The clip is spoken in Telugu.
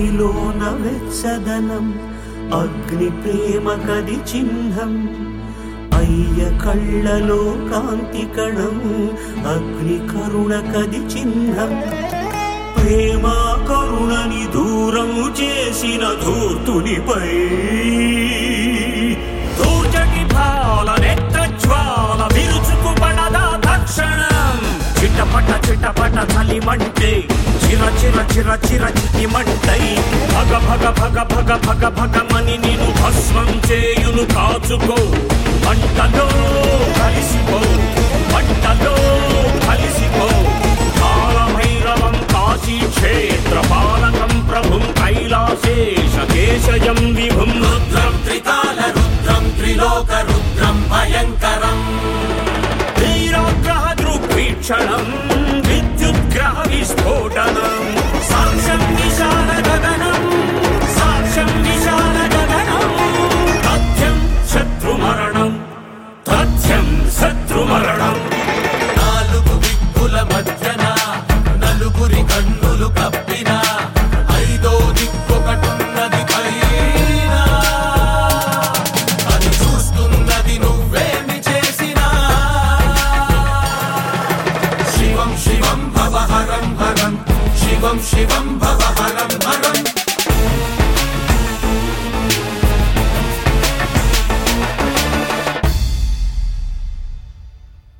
అగ్నిలోన వెచ్చదనం అగ్ని ప్రేమ కది చిహ్నం అయ్య కళ్ళలో కాంతి కణం అగ్ని కరుణ కది చిహ్నం ప్రేమ కరుణని దూరం చేసిన ధూర్తునిపై దూచటి భాల నేత్రజ్వాల విరుచుకుపడదా తక్షణం చిటపట చిటపట చలిమంటే చిర చిర చిర చిర చిటిమంటై భగ భగ భగ భగ భగ భగమని నిన్ను భస్మం చేయును కాచుకో మంటలో కలిసిపో మంటలో కలిసిపో కాలభైరవం కాశీ క్షేత్ర పాలకం ప్రభుం కైలాసేశ కేశయం విభుం రుద్రం త్రికాల రుద్రం త్రిలోక రుద్రం భయంకరం వీరాగ్రహ దృగ్వీక్షణం విద్యుద్గ్రహ విస్ఫోటనం సాక్ష్యం విశాల గగనం సాక్ష్యం విశాల గగనం తథ్యం శత్రుమరణం తథ్యం శత్రుమరణం నాలుగు దిక్కుల మధ్యన నలుగురి కన్నులు కప్పిన ఐదో దిక్కొకటున్నది పైన అది చూస్తున్నది నువ్వేమి చేసినా శివం శివం భవ హరం హరం శివం శివం భవ హరం హరం